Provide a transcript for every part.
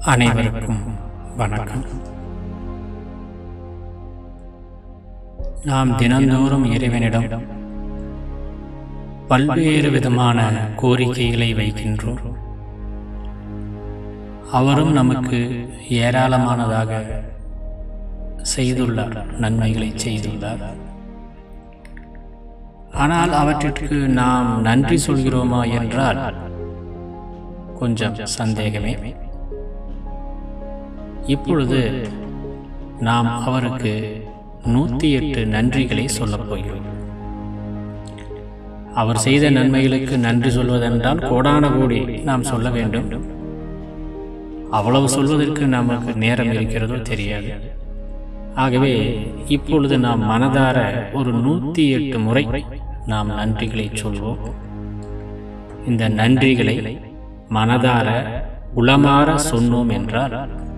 அனைவருக்கும் வணக்கம் நாம் தினந்தோறும் இறைவனிடம் பல்வேறு விதமான கோரிக்கைகளை வைக்கின்றோம் அவரும் நமக்கு ஏராளமானதாக செய்துள்ளார் நன்மைகளை செய்துள்ளார் ஆனால் அவற்றிற்கு நாம் நன்றி சொல்கிறோமா என்றால் கொஞ்சம் சந்தேகமே இப்பொழுது நாம் அவருக்கு நூற்றி எட்டு நன்றிகளை சொல்லப் போகிறோம் அவர் செய்த நன்மைகளுக்கு நன்றி சொல்வதென்றால் கோடான கோடி நாம் சொல்ல வேண்டும் அவ்வளவு சொல்வதற்கு நமக்கு நேரம் இருக்கிறதோ தெரியாது ஆகவே இப்பொழுது நாம் மனதார ஒரு நூற்றி எட்டு முறை நாம் நன்றிகளை சொல்வோம் இந்த நன்றிகளை மனதார உளமாற சொன்னோம் என்றால்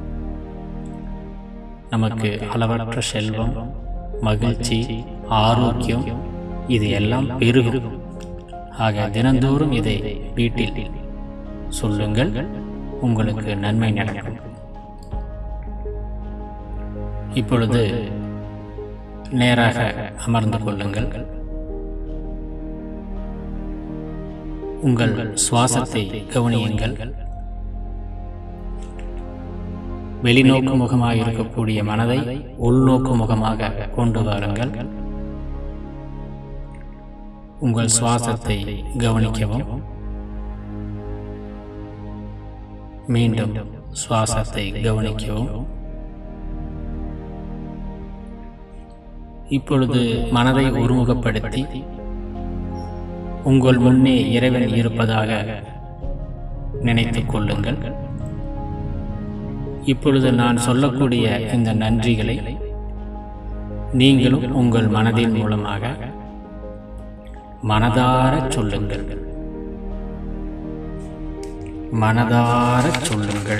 நமக்கு அளவற்ற செல்வம் மகிழ்ச்சி ஆரோக்கியம் இது எல்லாம் பெருகும் ஆக தினந்தோறும் இதை வீட்டில் சொல்லுங்கள் உங்களுக்கு நன்மை நடக்கும் இப்பொழுது நேராக அமர்ந்து கொள்ளுங்கள் உங்கள் சுவாசத்தை கவனியுங்கள் வெளிநோக்கு முகமாக இருக்கக்கூடிய மனதை உள்நோக்கு முகமாக கொண்டு வாருங்கள் உங்கள் சுவாசத்தை கவனிக்கவும் மீண்டும் சுவாசத்தை கவனிக்கவும் இப்பொழுது மனதை ஒருமுகப்படுத்தி உங்கள் முன்னே இறைவன் இருப்பதாக நினைத்துக் கொள்ளுங்கள் இப்பொழுது நான் சொல்லக்கூடிய இந்த நன்றிகளை நீங்களும் உங்கள் மனதின் மூலமாக மனதார சொல்லுங்கள் மனதார சொல்லுங்கள்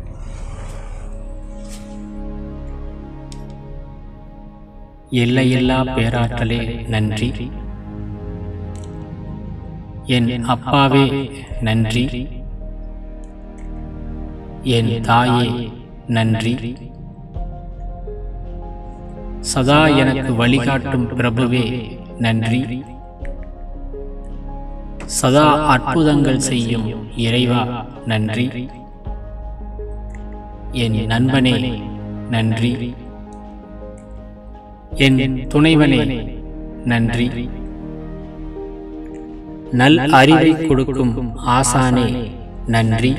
எல்லையில்லா பேராற்றலே நன்றி என் அப்பாவே நன்றி என் தாயே நன்றி சதா எனக்கு வழிகாட்டும் பிரபுவே நன்றி சதா அற்புதங்கள் செய்யும் இறைவா நன்றி என் நண்பனே நன்றி என் துணைவனே நன்றி நல் அறிவை கொடுக்கும் ஆசானே நன்றி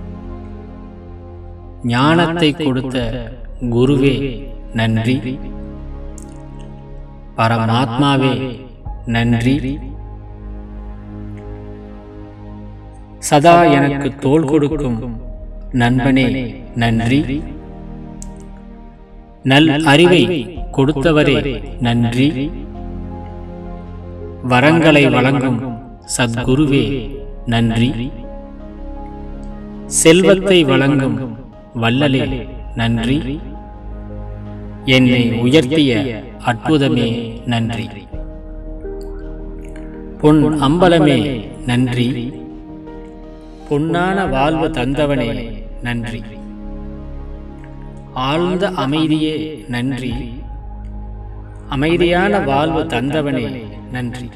ஞானத்தை கொடுத்த குருவே நன்றி பரமாத்மாவே நன்றி சதா எனக்கு தோள் கொடுக்கும் நண்பனே நன்றி நல் அறிவை கொடுத்தவரே நன்றி வரங்களை வழங்கும் சத்குருவே நன்றி செல்வத்தை வழங்கும் வல்லலே நன்றி என்னை உயர்த்திய அற்புதமே நன்றி பொன் அம்பலமே நன்றி பொன்னான வாழ்வு தந்தவனே நன்றி ஆழ்ந்த அமைதியே நன்றி அமைதியான வாழ்வு தந்தவனே நன்றி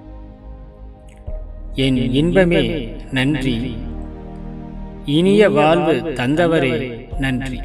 என் இன்பமே நன்றி இனிய வாழ்வு தந்தவரே நன்றி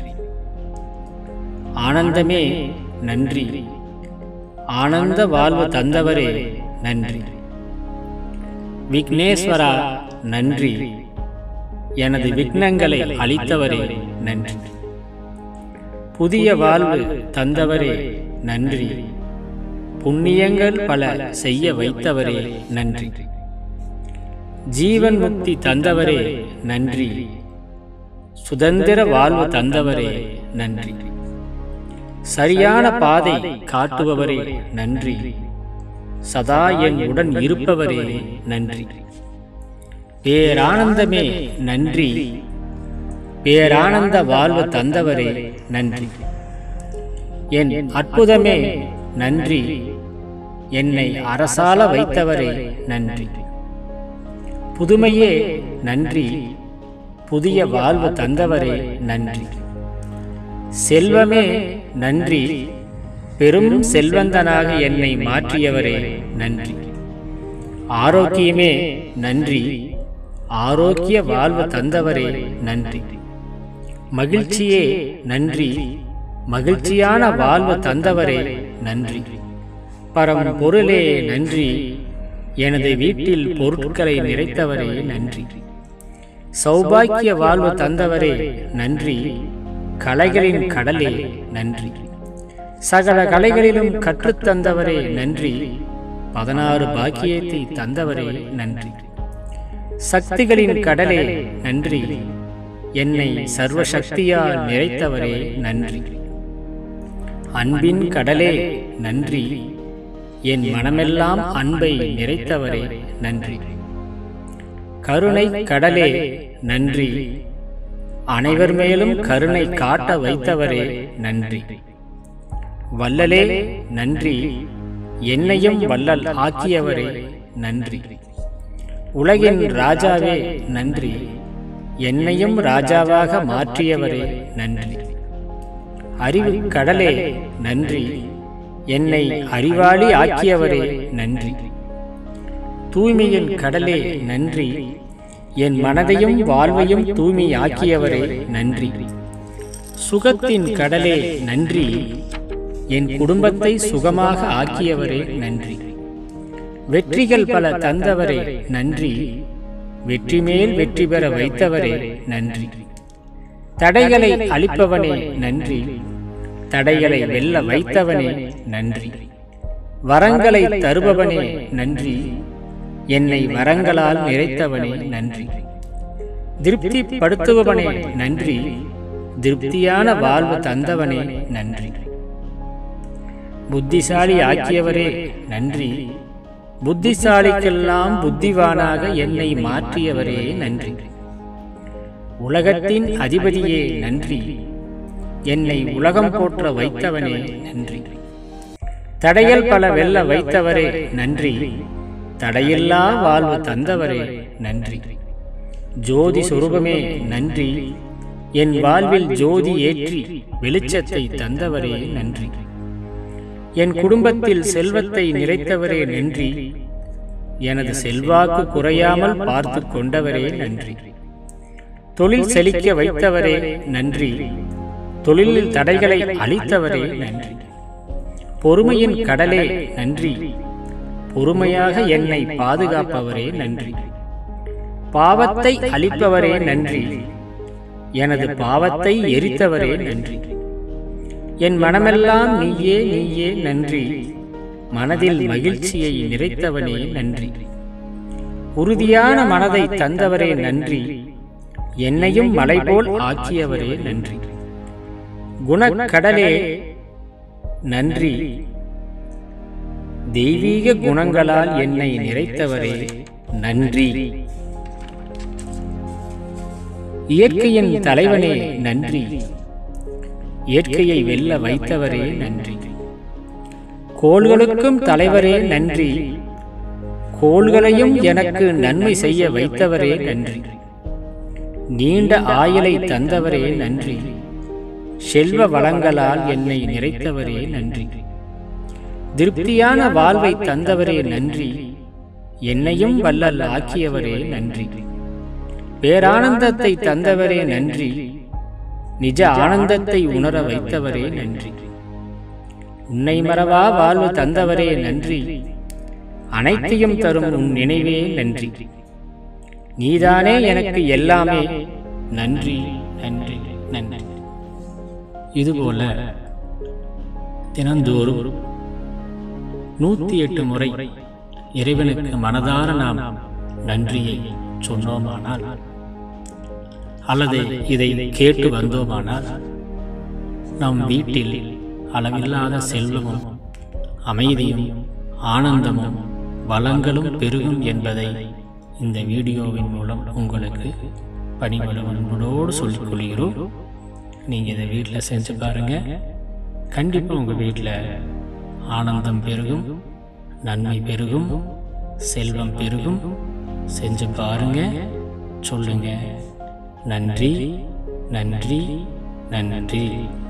ஆனந்தமே நன்றி ஆனந்த வாழ்வு தந்தவரே நன்றி விக்னேஸ்வரா நன்றி எனது விக்னங்களை அளித்தவரே நன்றி புதிய வாழ்வு தந்தவரே நன்றி புண்ணியங்கள் பல செய்ய வைத்தவரே நன்றி ஜீவன் முக்தி தந்தவரே நன்றி சுதந்திர வாழ்வு தந்தவரே நன்றி சரியான பாதை காட்டுபவரே நன்றி சதா என் உடன் இருப்பவரே நன்றி பேரானந்தமே நன்றி பேரானந்த வாழ்வு தந்தவரே நன்றி என் அற்புதமே நன்றி என்னை அரசால வைத்தவரே நன்றி புதுமையே நன்றி புதிய வாழ்வு தந்தவரே நன்றி செல்வமே நன்றி பெரும் செல்வந்தனாக என்னை மாற்றியவரே நன்றி ஆரோக்கியமே நன்றி ஆரோக்கிய வாழ்வு தந்தவரே நன்றி மகிழ்ச்சியே நன்றி மகிழ்ச்சியான வாழ்வு தந்தவரே நன்றி பரம் பொருளே நன்றி எனது வீட்டில் பொருட்களை நிறைத்தவரே நன்றி சௌபாக்கிய வாழ்வு தந்தவரே நன்றி கலைகளின் கடலே நன்றி சகல கலைகளிலும் கற்றுத்தந்தவரே நன்றி பதினாறு பாக்கியத்தை தந்தவரே நன்றி சக்திகளின் கடலே நன்றி என்னை சர்வசக்தியால் நிறைத்தவரே நன்றி அன்பின் கடலே நன்றி என் மனமெல்லாம் அன்பை நிறைத்தவரே நன்றி கருணை கடலே நன்றி அனைவர் மேலும் கருணை காட்ட வைத்தவரே நன்றி வல்லலே நன்றி என்னையும் வல்லல் ஆக்கியவரே நன்றி உலகின் ராஜாவே நன்றி என்னையும் ராஜாவாக மாற்றியவரே நன்றி அறிவு கடலே நன்றி என்னை அறிவாளி ஆக்கியவரே நன்றி தூய்மையின் கடலே நன்றி என் மனதையும் வாழ்வையும் தூய்மை ஆக்கியவரே நன்றி சுகத்தின் கடலே நன்றி என் குடும்பத்தை சுகமாக ஆக்கியவரே நன்றி வெற்றிகள் பல தந்தவரே நன்றி வெற்றி மேல் வெற்றி பெற வைத்தவரே நன்றி தடைகளை அளிப்பவனே நன்றி தடைகளை வெல்ல வைத்தவனே நன்றி வரங்களை தருபவனே நன்றி என்னை வரங்களால் நிறைத்தவனே நன்றி திருப்திப்படுத்துபவனே நன்றி திருப்தியான வாழ்வு தந்தவனே நன்றி புத்திசாலி ஆக்கியவரே நன்றி புத்திசாலிக்கெல்லாம் புத்திவானாக என்னை மாற்றியவரே நன்றி உலகத்தின் அதிபதியே நன்றி என்னை உலகம் போற்ற வைத்தவனே நன்றி தடைகள் பல வெல்ல வைத்தவரே நன்றி தடையில்லா வாழ்வு தந்தவரே நன்றி ஜோதி சொரூபமே நன்றி என் வாழ்வில் ஜோதி ஏற்றி வெளிச்சத்தை தந்தவரே நன்றி என் குடும்பத்தில் செல்வத்தை நிறைத்தவரே நன்றி எனது செல்வாக்கு குறையாமல் பார்த்து கொண்டவரே நன்றி தொழில் செழிக்க வைத்தவரே நன்றி தொழிலில் தடைகளை அளித்தவரே நன்றி பொறுமையின் கடலே நன்றி பொறுமையாக என்னை பாதுகாப்பவரே நன்றி பாவத்தை அளிப்பவரே நன்றி எனது பாவத்தை எரித்தவரே நன்றி என் மனமெல்லாம் நீயே நீயே நன்றி மனதில் மகிழ்ச்சியை நிறைத்தவனே நன்றி உறுதியான மனதை தந்தவரே நன்றி என்னையும் மலை போல் ஆக்கியவரே நன்றி குணக்கடலே நன்றி தெய்வீக குணங்களால் என்னை நிறைத்தவரே நன்றி இயற்கையின் தலைவனே நன்றி இயற்கையை வெல்ல வைத்தவரே நன்றி கோள்களுக்கும் தலைவரே நன்றி கோள்களையும் எனக்கு நன்மை செய்ய வைத்தவரே நன்றி நீண்ட ஆயுளை தந்தவரே நன்றி செல்வ வளங்களால் என்னை நிறைத்தவரே நன்றி திருப்தியான வாழ்வை தந்தவரே நன்றி என்னையும் வல்லல் ஆக்கியவரே நன்றி பேரானந்தத்தை தந்தவரே நன்றி நிஜ ஆனந்தத்தை உணர வைத்தவரே நன்றி உன்னை மறவா வாழ்வு தந்தவரே நன்றி அனைத்தையும் தரும் உன் நினைவே நன்றி நீதானே எனக்கு எல்லாமே நன்றி நன்றி நன்றி இதுபோல தினந்தோறும் நூத்தி எட்டு முறை இறைவனுக்கு மனதார நாம் நன்றியை சொன்னோமானால் அல்லது இதை கேட்டு வந்தோமானால் நம் வீட்டில் அளவில்லாத செல்வமும் அமைதியும் ஆனந்தமும் வளங்களும் பெருகும் என்பதை இந்த வீடியோவின் மூலம் உங்களுக்கு பணிவளவன்போடு சொல்லிக் கொள்கிறோம் நீங்கள் இதை வீட்டில் செஞ்சு பாருங்கள் கண்டிப்பாக உங்கள் வீட்டில் ஆனந்தம் பெருகும் நன்மை பெருகும் செல்வம் பெருகும் செஞ்சு பாருங்க சொல்லுங்க நன்றி நன்றி நன்றி